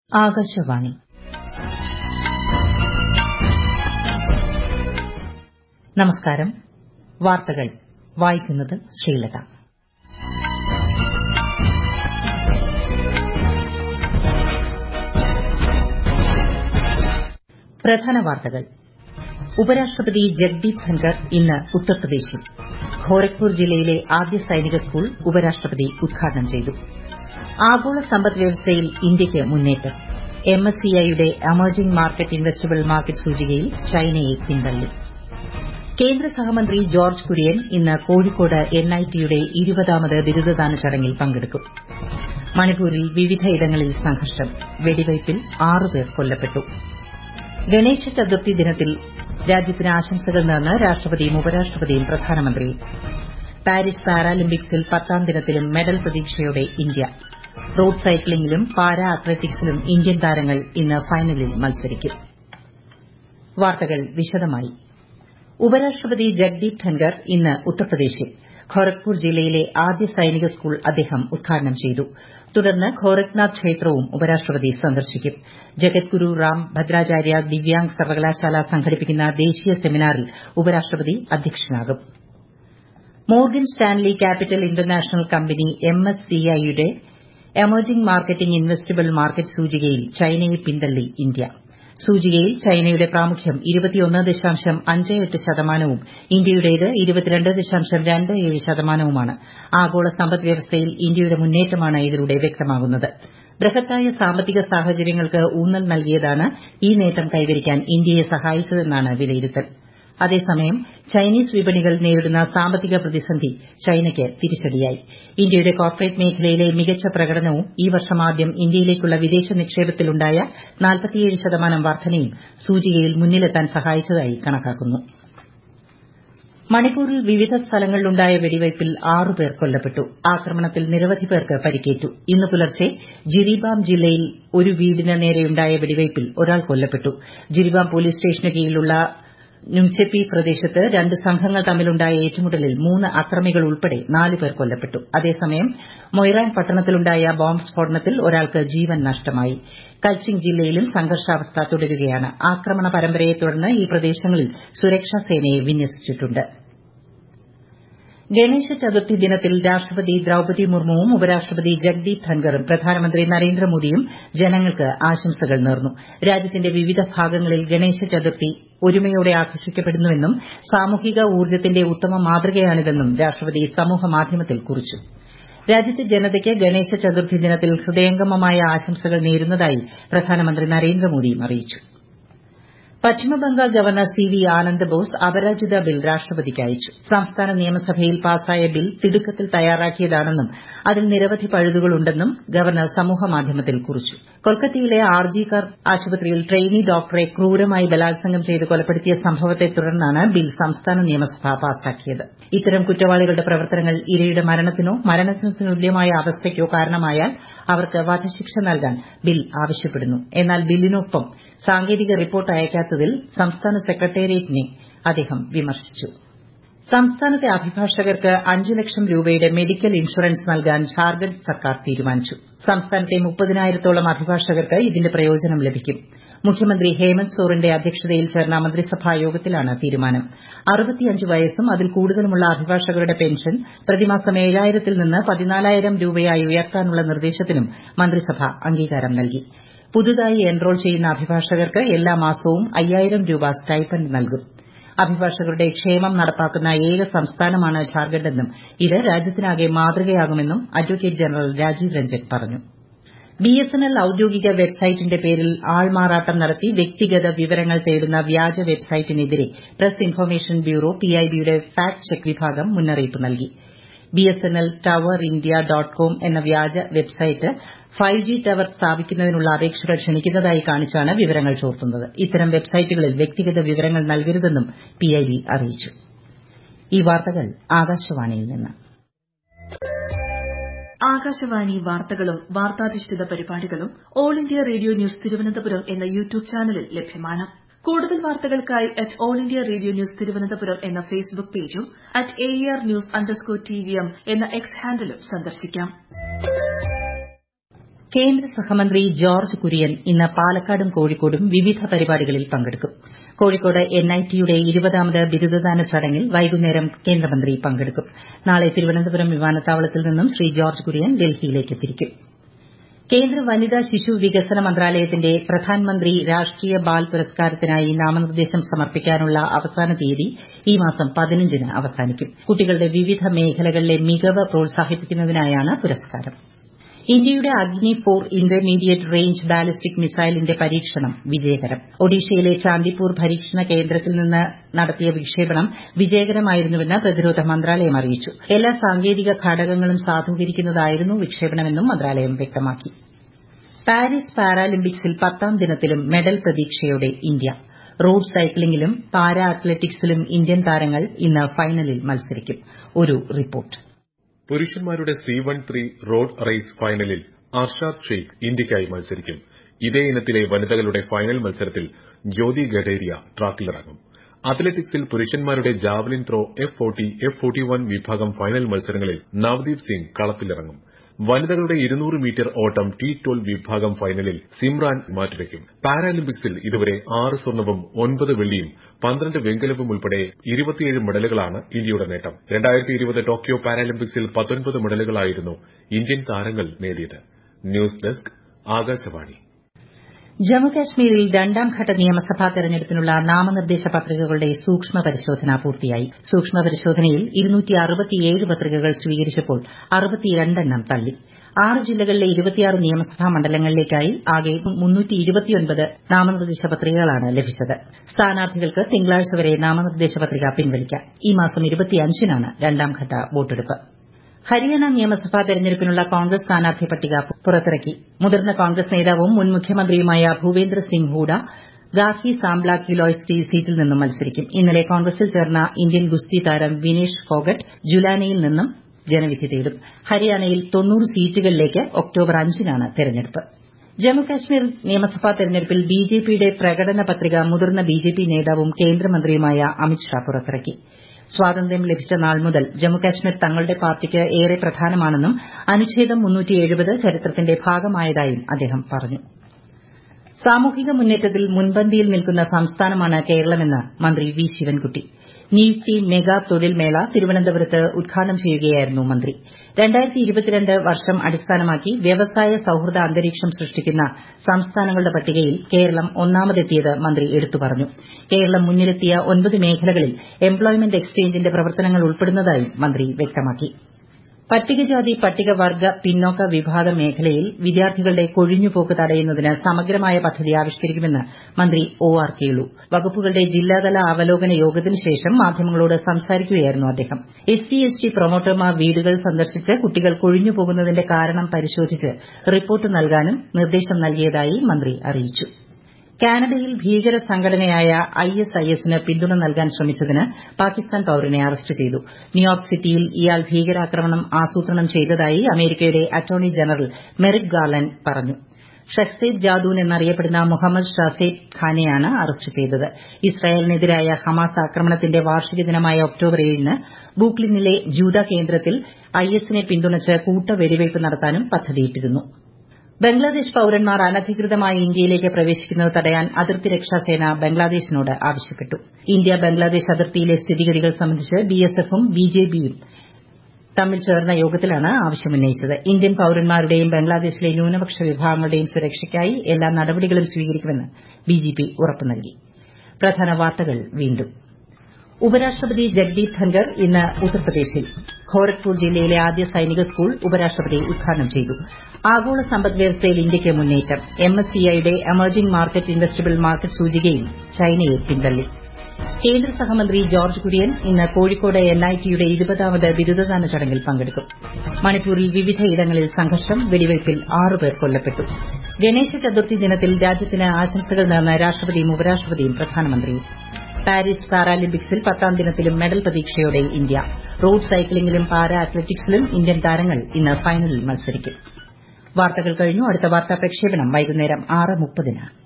ആകാശവാണി നമസ്കാരം വാർത്തകൾ വായിക്കുന്നത് ശ്രീലത പ്രധാന വാർത്തകൾ ഉപരാഷ്ട്രപതി ജഗ്ദീപ് ധൻകർ ഇന്ന് ഉത്തർപ്രദേശിൽ ഖോരഗ്പൂർ ജില്ലയിലെ ആദ്യ സൈനിക സ്കൂൾ ഉപരാഷ്ട്രപതി ഉദ്ഘാടനം ചെയ്തു ആഗോള സമ്പദ് വ്യവസ്ഥയിൽ ഇന്ത്യയ്ക്ക് മുന്നേറ്റം എംഎസ്സിഐയുടെ എമർജിംഗ് മാർക്കറ്റ് ഇൻവെസ്റ്റബിൾ മാർക്കറ്റ് സൂചികയിൽ ചൈനയെ പിന്തള്ളി കേന്ദ്ര സഹമന്ത്രി ജോർജ് കുര്യൻ ഇന്ന് കോഴിക്കോട് എൻഐടിയുടെ ഇരുപതാമത് ബിരുദദാന ചടങ്ങിൽ പങ്കെടുക്കും മണിപ്പൂരിൽ വിവിധയിടങ്ങളിൽ സംഘർഷം വെടിവയ്പിൽ ആറുപേർ കൊല്ലപ്പെട്ടു ഗണേശ ചതുർത്ഥി ദിനത്തിൽ രാജ്യത്തിന് ആശംസകൾ നേർന്ന് രാഷ്ട്രപതിയും ഉപരാഷ്ട്രപതിയും പ്രധാനമന്ത്രിയും പാരീസ് പാരാലിമ്പിക്സിൽ പത്താം ദിനത്തിലും മെഡൽ പ്രതീക്ഷയോടെ ഇന്ത്യ റോഡ് സൈക്ലിംഗിലും പാരാ അത്ലറ്റിക്സിലും ഇന്ത്യൻ താരങ്ങൾ ഇന്ന് ഫൈനലിൽ മത്സരിക്കും വാർത്തകൾ വിശദമായി ഉപരാഷ്ട്രപതി ജഗ്ദീപ് ധൻകർ ഇന്ന് ഉത്തർപ്രദേശിൽ ഖോരഗ്പൂർ ജില്ലയിലെ ആദ്യ സൈനിക സ്കൂൾ അദ്ദേഹം ഉദ്ഘാടനം ചെയ്തു തുടർന്ന് ഖോരക്നാഥ് ക്ഷേത്രവും ഉപരാഷ്ട്രപതി സന്ദർശിക്കും ജഗദ്ഗുരു റാം ഭദ്രാചാര്യ ദിവ്യാംഗ് സർവകലാശാല സംഘടിപ്പിക്കുന്ന ദേശീയ സെമിനാറിൽ ഉപരാഷ്ട്രപതി അധ്യക്ഷനാകും Morgan Stanley Capital International company എംഎസ്സിഐയുടെ എമർജിംഗ് മാർക്കറ്റിംഗ് ഇൻവെസ്റ്റബിൾ മാർക്കറ്റ് സൂചികയിൽ ചൈനയെ പിന്തള്ളി ഇന്ത്യ സൂചികയിൽ ചൈനയുടെ പ്രാമുഖ്യം ശതമാനവും ഇന്ത്യയുടേത് ശതമാനവുമാണ് ആഗോള സമ്പദ് വ്യവസ്ഥയിൽ ഇന്ത്യയുടെ മുന്നേറ്റമാണ് ഇതിലൂടെ വ്യക്തമാകുന്നത് ബൃഹത്തായ സാമ്പത്തിക സാഹചര്യങ്ങൾക്ക് ഊന്നൽ നൽകിയതാണ് ഈ നേട്ടം കൈവരിക്കാൻ ഇന്ത്യയെ സഹായിച്ചതെന്നാണ് വിലയിരുത്തൽ അതേസമയം ചൈനീസ് വിപണികൾ നേരിടുന്ന സാമ്പത്തിക പ്രതിസന്ധി ചൈനയ്ക്ക് തിരിച്ചടിയായി ഇന്ത്യയുടെ കോർപ്പറേറ്റ് മേഖലയിലെ മികച്ച പ്രകടനവും ഈ വർഷം ആദ്യം ഇന്ത്യയിലേക്കുള്ള വിദേശ നിക്ഷേപത്തിലുണ്ടായ ശതമാനം വർധനയും സൂചികയിൽ മുന്നിലെത്താൻ സഹായിച്ചതായി കണക്കാക്കുന്നു മണിപ്പൂരിൽ വിവിധ സ്ഥലങ്ങളിലുണ്ടായ വെടിവയ്പിൽ ആറുപേർ കൊല്ലപ്പെട്ടു ആക്രമണത്തിൽ നിരവധി പേർക്ക് പരിക്കേറ്റു ഇന്ന് പുലർച്ചെ ജിരിബാം ജില്ലയിൽ ഒരു വീടിന് നേരെയുണ്ടായ വെടിവയ്പിൽ ഒരാൾ കൊല്ലപ്പെട്ടു ജിരിബാം പോലീസ് സ്റ്റേഷന് കീഴിലുള്ള നുംചെപ്പി പ്രദേശത്ത് രണ്ട് സംഘങ്ങൾ തമ്മിലുണ്ടായ ഏറ്റുമുട്ടലിൽ മൂന്ന് അക്രമികൾ ഉൾപ്പെടെ നാല് പേർ കൊല്ലപ്പെട്ടു അതേസമയം മൊയ്റാങ് പട്ടണത്തിലുണ്ടായ ബോംബ് സ്ഫോടനത്തിൽ ഒരാൾക്ക് ജീവൻ നഷ്ടമായി കൽച്ചിങ് ജില്ലയിലും സംഘർഷാവസ്ഥ തുടരുകയാണ് ആക്രമണ പരമ്പരയെ തുടർന്ന് ഈ പ്രദേശങ്ങളിൽ സുരക്ഷാ സേനയെ വിന്യസിച്ചിട്ടുണ്ട് ഗണേശ ചതുർത്ഥി ദിനത്തിൽ രാഷ്ട്രപതി ദ്രൌപതി മുർമുവും ഉപരാഷ്ട്രപതി ജഗ്ദീപ് ധൻകറും പ്രധാനമന്ത്രി നരേന്ദ്രമോദിയും ജനങ്ങൾക്ക് ആശംസകൾ നേർന്നു രാജ്യത്തിന്റെ വിവിധ ഭാഗങ്ങളിൽ ഗണേശ ചതുർത്ഥി ഒരുമയോടെ ആഘോഷിക്കപ്പെടുന്നുവെന്നും സാമൂഹിക ഊർജ്ജത്തിന്റെ ഉത്തമ മാതൃകയാണിതെന്നും രാഷ്ട്രപതി സമൂഹമാധ്യമത്തിൽ കുറിച്ചു രാജ്യത്തെ ജനതയ്ക്ക് ഗണേശ ചതുർത്ഥി ദിനത്തിൽ ഹൃദയംഗമമായ ആശംസകൾ നേരുന്നതായി പ്രധാനമന്ത്രി നരേന്ദ്രമോദിയും അറിയിച്ചു Paschimbangal governor C V Anand Bose Aparajita bill രാഷ്ട്രപതിക്ക് അയച്ചു സംസ്ഥാന നിയമസഭയിൽ പാസായ ബിൽ തിടുക്കത്തിൽ തയ്യാറാക്കിയതാണെന്നും അതിൽ നിരവധി പഴുതുകളുണ്ടെന്നും ഗവർണർ സമൂഹമാധ്യമത്തിൽ കുറിച്ചു കൊൽക്കത്തയിലെ ആർജികർ ആശുപത്രിയിൽ ട്രെയിനി ഡോക്ടറെ ക്രൂരമായി ബലാത്സംഗം ചെയ്ത് കൊലപ്പെടുത്തിയ സംഭവത്തെ തുടർന്നാണ് ബിൽ സംസ്ഥാന നിയമസഭ പാസാക്കിയത് ഇത്തരം കുറ്റവാളികളുടെ പ്രവർത്തനങ്ങൾ ഇരയുടെ മരണത്തിനോ മരണത്തിന് തുല്യമായ അവസ്ഥയ്ക്കോ കാരണമായാൽ അവർക്ക് വധശിക്ഷ നൽകാൻ ബിൽ ആവശ്യപ്പെടുന്നു എന്നാൽ ബില്ലിനൊപ്പം സാങ്കേതിക റിപ്പോർട്ട് അയക്കാത്തതിൽ സംസ്ഥാന സെക്രട്ടേറിയറ്റിനെ അദ്ദേഹം വിമർശിച്ചു സംസ്ഥാനത്തെ അഭിഭാഷകർക്ക് അഞ്ച് ലക്ഷം രൂപയുടെ മെഡിക്കൽ ഇൻഷുറൻസ് നൽകാൻ ഝാർഖണ്ഡ് സർക്കാർ തീരുമാനിച്ചു സംസ്ഥാനത്തെ മുപ്പതിനായിരത്തോളം അഭിഭാഷകർക്ക് ഇതിന്റെ പ്രയോജനം ലഭിക്കും മുഖ്യമന്ത്രി ഹേമന്ത് സോറന്റെ അധ്യക്ഷതയിൽ ചേർന്ന മന്ത്രിസഭാ യോഗത്തിലാണ് തീരുമാനം അറുപത്തിയഞ്ച് വയസ്സും അതിൽ കൂടുതലുമുള്ള അഭിഭാഷകരുടെ പെൻഷൻ പ്രതിമാസം ഏഴായിരത്തിൽ നിന്ന് പതിനാലായിരം രൂപയായി ഉയർത്താനുള്ള നിർദ്ദേശത്തിനും മന്ത്രിസഭ അംഗീകാരം നൽകി പുതുതായി എൻറോൾ ചെയ്യുന്ന അഭിഭാഷകർക്ക് എല്ലാ മാസവും അയ്യായിരം രൂപ സ്റ്റൈപ്പൻഡ് നൽകും അഭിഭാഷകരുടെ ക്ഷേമം നടപ്പാക്കുന്ന ഏക സംസ്ഥാനമാണ് ഝാർഖണ്ഡെന്നും ഇത് രാജ്യത്തിനാകെ മാതൃകയാകുമെന്നും അഡ്വക്കേറ്റ് ജനറൽ രാജീവ് രഞ്ജൻ പറഞ്ഞു ബിഎസ്എൻഎൽ ഔദ്യോഗിക വെബ്സൈറ്റിന്റെ പേരിൽ ആൾമാറാട്ടം നടത്തി വ്യക്തിഗത വിവരങ്ങൾ തേടുന്ന വ്യാജ വെബ്സൈറ്റിനെതിരെ പ്രസ് ഇൻഫർമേഷൻ ബ്യൂറോ പിഐബിയുടെ ഫാക്ട് ചെക്ക് വിഭാഗം മുന്നറിയിപ്പ് നൽകി BSNL tower India dot com എന്ന വ്യാജ വെബ്സൈറ്റ് ഫൈവ് ജി ടവർ സ്ഥാപിക്കുന്നതിനുള്ള അപേക്ഷകൾ ക്ഷണിക്കുന്നതായി കാണിച്ചാണ് വിവരങ്ങൾ ചോർത്തുന്നത് ഇത്തരം വെബ്സൈറ്റുകളിൽ വ്യക്തിഗത വിവരങ്ങൾ നൽകരുതെന്നും പിഐബി അറിയിച്ചു ഈ വാർത്തകൾ ആകാശവാണിയിൽ നിന്ന് ആകാശവാണി വാർത്തകളും വാർത്താധിഷ്ഠിത പരിപാടികളും all India radio news Thiruvananthapuram എന്ന യൂട്യൂബ് ചാനലിൽ ലഭ്യമാണ് കൂടുതൽ വാർത്തകൾക്കായി at all India radio news Thiruvananthapuram എന്ന ഫേസ്ബുക്ക് പേജും at A R news underscore T V M എന്ന എക്സ് ഹാൻഡിലും സന്ദർശിക്കാം കേന്ദ്ര സഹമന്ത്രി ജോർജ് കുര്യൻ ഇന്ന് പാലക്കാടും കോഴിക്കോടും വിവിധ പരിപാടികളിൽ പങ്കെടുക്കും കോഴിക്കോട് എൻഐടിയുടെ ഇരുപതാമത് ബിരുദദാന ചടങ്ങിൽ വൈകുന്നേരം കേന്ദ്രമന്ത്രി പങ്കെടുക്കും നാളെ തിരുവനന്തപുരം വിമാനത്താവളത്തിൽ നിന്നും ശ്രീ ജോർജ് കുര്യൻ ഡൽഹിയിലേക്ക് തിരിക്കും കേന്ദ്ര വനിതാ ശിശു വികസന മന്ത്രാലയത്തിന്റെ പ്രധാൻമന്ത്രി രാഷ്ട്രീയ ബാൽ പുരസ്കാരത്തിനായി നാമനിർദ്ദേശം സമർപ്പിക്കാനുള്ള അവസാന തീയതി ഈ മാസം പതിനഞ്ചിന് അവസാനിക്കും കുട്ടികളുടെ വിവിധ മേഖലകളിലെ മികവ് പ്രോത്സാഹിപ്പിക്കുന്നതിനായാണ് പുരസ്കാരം ഇന്ത്യയുടെ Agni four intermediate range ballistic മിസൈലിന്റെ പരീക്ഷണം വിജയകരം ഒഡീഷയിലെ ചാന്ദിപ്പൂർ പരീക്ഷണ കേന്ദ്രത്തിൽ നിന്ന് നടത്തിയ വിക്ഷേപണം വിജയകരമായിരുന്നുവെന്ന് പ്രതിരോധ മന്ത്രാലയം അറിയിച്ചു എല്ലാ സാങ്കേതിക ഘടകങ്ങളും സാധൂകരിക്കുന്നതായിരുന്നു വിക്ഷേപണമെന്നും മന്ത്രാലയം വ്യക്തമാക്കി പാരീസ് പാരാലിമ്പിക്സിൽ പത്താം ദിനത്തിലും മെഡൽ പ്രതീക്ഷയോടെ ഇന്ത്യ റോഡ് സൈക്ലിംഗിലും പാരാ അത്ലറ്റിക്സിലും ഇന്ത്യൻ താരങ്ങൾ ഇന്ന് ഫൈനലിൽ മത്സരിക്കും ഒരു റിപ്പോർട്ട് പുരുഷന്മാരുടെ C one three road race ഫൈനലിൽ അർഷാദ് ഷെയ്ഖ് ഇന്ത്യയ്ക്കായി മത്സരിക്കും ഇതേ ഇനത്തിലെ വനിതകളുടെ ഫൈനൽ മത്സരത്തിൽ ജ്യോതി ഗഡേരിയ ട്രാക്കിലിറങ്ങും അത്ലറ്റിക്സിൽ പുരുഷന്മാരുടെ javelin throw F forty F forty one വിഭാഗം ഫൈനൽ മത്സരങ്ങളിൽ നവദീപ് സിംഗ് കളത്തിലിറങ്ങും വനിതകളുടെ ഇരുന്നൂറ് മീറ്റർ ഓട്ടം ടി ട്വൽവ് വിഭാഗം ഫൈനലിൽ സിമ്രാൻ മാറ്റുരയ്ക്കും പാരാലിമ്പിക്സിൽ ഇതുവരെ ആറ് സ്വർണവും ഒൻപത് വെള്ളിയും പന്ത്രണ്ട് വെങ്കലവും ഉൾപ്പെടെ ഇരുപത്തിയേഴ് മെഡലുകളാണ് ഇന്ത്യയുടെ നേട്ടം രണ്ടായിരത്തി ഇരുപത് ടോക്കിയോ പാരാലിമ്പിക്സിൽ പത്തൊൻപത് മെഡലുകളായിരുന്നു ഇന്ത്യൻ താരങ്ങൾ നേടിയത് ന്യൂസ് ഡെസ്ക് ആകാശവാണി ജമ്മുകാശ്മീരിൽ രണ്ടാംഘട്ട നിയമസഭാ തെരഞ്ഞെടുപ്പിനുള്ള നാമനിർദ്ദേശ പത്രികകളുടെ സൂക്ഷ്മ പരിശോധന പൂർത്തിയായി സൂക്ഷ്മ പരിശോധനയിൽ പത്രികകൾ സ്വീകരിച്ചപ്പോൾ എണ്ണം തള്ളി ആറ് ജില്ലകളിലെ ഇരുപത്തിയാറ് നിയമസഭാ മണ്ഡലങ്ങളിലേക്കായി ആകെ നാമനിർദ്ദേശ പത്രികകളാണ് ലഭിച്ചത് സ്ഥാനാർത്ഥികൾക്ക് തിങ്കളാഴ്ച വരെ നാമനിർദ്ദേശ പത്രിക പിൻവലിക്കാം ഈ മാസം നാണ് രണ്ടാംഘട്ട വോട്ടെടുപ്പ് ഹരിയാന നിയമസഭാ തെരഞ്ഞെടുപ്പിനുള്ള കോൺഗ്രസ് സ്ഥാനാർത്ഥി പട്ടിക പുറത്തിറക്കി മുതിർന്ന കോൺഗ്രസ് നേതാവും മുൻ മുഖ്യമന്ത്രിയുമായ ഭൂപേന്ദ്ര സിംഗ് ഹൂഡ ഗാർഹി സാംബ്ല കിലോയ് സീറ്റിൽ നിന്നും മത്സരിക്കും ഇന്നലെ കോൺഗ്രസിൽ ചേർന്ന ഇന്ത്യൻ ഗുസ്തി താരം വിനേഷ് ഫോഗട്ട് ജുലാനയിൽ നിന്നും ജനവിധി തേടും ഹരിയാനയിൽ സീറ്റുകളിലേക്ക് ഒക്ടോബർ അഞ്ചിനാണ് തെരഞ്ഞെടുപ്പ് ജമ്മുകാശ്മീർ നിയമസഭാ തെരഞ്ഞെടുപ്പിൽ ബിജെപിയുടെ പ്രകടന പത്രിക മുതിർന്ന ബിജെപി നേതാവും കേന്ദ്രമന്ത്രിയുമായ അമിത്ഷാ പുറത്തിറക്കി സ്വാതന്ത്ര്യം ലഭിച്ച നാൾ മുതൽ ജമ്മുകാശ്മീർ തങ്ങളുടെ പാർട്ടിക്ക് ഏറെ പ്രധാനമാണെന്നും അനുച്ഛേദം ചരിത്രത്തിന്റെ ഭാഗമായതായും അദ്ദേഹം പറഞ്ഞു സാമൂഹിക മുന്നേറ്റത്തിൽ മുൻപന്തിയിൽ നിൽക്കുന്ന സംസ്ഥാനമാണ് കേരളമെന്ന് മന്ത്രി വി ശിവൻകുട്ടി നിയുക്തി മെഗാ തൊഴിൽ മേള തിരുവനന്തപുരത്ത് ഉദ്ഘാടനം ചെയ്യുകയായിരുന്നു മന്ത്രി വർഷം അടിസ്ഥാനമാക്കി വ്യവസായ സൌഹൃദ അന്തരീക്ഷം സൃഷ്ടിക്കുന്ന സംസ്ഥാനങ്ങളുടെ പട്ടികയിൽ കേരളം ഒന്നാമതെത്തിയത് മന്ത്രി എടുത്തു പറഞ്ഞു കേരളം മുന്നിലെത്തിയ ഒൻപത് മേഖലകളിൽ എംപ്ലോയ്മെന്റ് എക്സ്ചേഞ്ചിന്റെ പ്രവർത്തനങ്ങൾ ഉൾപ്പെടുന്നതായും മന്ത്രി വ്യക്തമാക്കി പട്ടികജാതി പട്ടികവർഗ്ഗ പിന്നോക്ക വിഭാഗ മേഖലയിൽ വിദ്യാർത്ഥികളുടെ കൊഴിഞ്ഞുപോക്ക് തടയുന്നതിന് സമഗ്രമായ പദ്ധതി ആവിഷ്കരിക്കുമെന്ന് മന്ത്രി ഒ ആർ കേളു വകുപ്പുകളുടെ ജില്ലാതല അവലോകന യോഗത്തിന് ശേഷം മാധ്യമങ്ങളോട് സംസാരിക്കുകയായിരുന്നു അദ്ദേഹം എസ് സി എസ് ടി പ്രൊമോട്ടർമാർ വീടുകൾ സന്ദർശിച്ച് കുട്ടികൾ കൊഴിഞ്ഞുപോകുന്നതിന്റെ കാരണം പരിശോധിച്ച് റിപ്പോർട്ട് നൽകാനും നിർദ്ദേശം നൽകിയതായി മന്ത്രി അറിയിച്ചു കാനഡയിൽ ഭീകര സംഘടനയായ ഐഎസ്ഐഎസിന് പിന്തുണ നൽകാൻ ശ്രമിച്ചതിന് പാകിസ്ഥാൻ പൌരനെ അറസ്റ്റ് ചെയ്തു ന്യൂയോർക്ക് സിറ്റിയിൽ ഇയാൾ ഭീകരാക്രമണം ആസൂത്രണം ചെയ്തതായി അമേരിക്കയുടെ അറ്റോർണി ജനറൽ മെറിക് ഗാർലന്റ് പറഞ്ഞു ഷഹ്സേദ് ജാദൂൻ എന്നറിയപ്പെടുന്ന മുഹമ്മദ് ഷാസേദ് ഖാനെയാണ് അറസ്റ്റ് ചെയ്തത് ഇസ്രായേലിനെതിരായ ഹമാസ് ആക്രമണത്തിന്റെ വാർഷിക ദിനമായ ഒക്ടോബർ ഏഴിന് ബൂക്ലിനിലെ ജൂത കേന്ദ്രത്തിൽ ഐഎസിനെ പിന്തുണച്ച് കൂട്ടവെടിവയ്പ് നടത്താനും പദ്ധതിയിട്ടിരുന്നു ബംഗ്ലാദേശ് പൌരന്മാർ അനധികൃതമായി ഇന്ത്യയിലേക്ക് പ്രവേശിക്കുന്നത് തടയാൻ അതിർത്തി രക്ഷാസേന ബംഗ്ലാദേശിനോട് ആവശ്യപ്പെട്ടു ഇന്ത്യ ബംഗ്ലാദേശ് അതിർത്തിയിലെ സ്ഥിതിഗതികൾ സംബന്ധിച്ച് ബിഎസ്എഫും ബിജെപിയും തമ്മിൽ ചേർന്ന യോഗത്തിലാണ് ആവശ്യമുന്നയിച്ചത് ഇന്ത്യൻ പൌരന്മാരുടെയും ബംഗ്ലാദേശിലെ ന്യൂനപക്ഷ വിഭാഗങ്ങളുടെയും സുരക്ഷയ്ക്കായി എല്ലാ നടപടികളും സ്വീകരിക്കുമെന്ന് ബിജെപി ഉറപ്പു നൽകി പ്രധാന വാർത്തകൾ വീണ്ടും ഉപരാഷ്ട്രപതി ജഗ്ദീപ് ധൻകർ ഇന്ന് ഉത്തർപ്രദേശിൽ ഖോരഗ്പൂർ ജില്ലയിലെ ആദ്യ സൈനിക സ്കൂൾ ഉപരാഷ്ട്രപതി ഉദ്ഘാടനം ചെയ്തു ആഗോള സമ്പദ് വ്യവസ്ഥയിൽ ഇന്ത്യയ്ക്ക് മുന്നേറ്റം എംഎസ്സിഐയുടെ എമർജിംഗ് മാർക്കറ്റ് ഇൻവെസ്റ്റബിൾ മാർക്കറ്റ് സൂചികയും ചൈനയെ പിന്തള്ളി കേന്ദ്ര സഹമന്ത്രി ജോർജ് കുര്യൻ ഇന്ന് കോഴിക്കോട് എൻഐടിയുടെ ഇരുപതാമത് ബിരുദദാന ചടങ്ങിൽ പങ്കെടുക്കും മണിപ്പൂരിൽ വിവിധയിടങ്ങളിൽ സംഘർഷം വെടിവയ്പിൽ ആറുപേർ കൊല്ലപ്പെട്ടു ഗണേശ ചതുർത്ഥി ദിനത്തിൽ രാജ്യത്തിന് ആശംസകൾ നേർന്ന രാഷ്ട്രപതിയും ഉപരാഷ്ട്രപതിയും പ്രധാനമന്ത്രിയും പാരീസ് പാരാലിമ്പിക്സിൽ പത്താം ദിനത്തിലും മെഡൽ പ്രതീക്ഷയോടെ ഇന്ത്യ റോഡ് സൈക്ലിംഗിലും പാരാ അത്ലറ്റിക്സിലും ഇന്ത്യൻ താരങ്ങൾ ഇന്ന് ഫൈനലിൽ മത്സരിക്കും വാർത്തകൾ കഴിഞ്ഞു അടുത്ത വാർത്താ പ്രക്ഷേപണം വൈകുന്നേരം ആറ് മുപ്പതിന്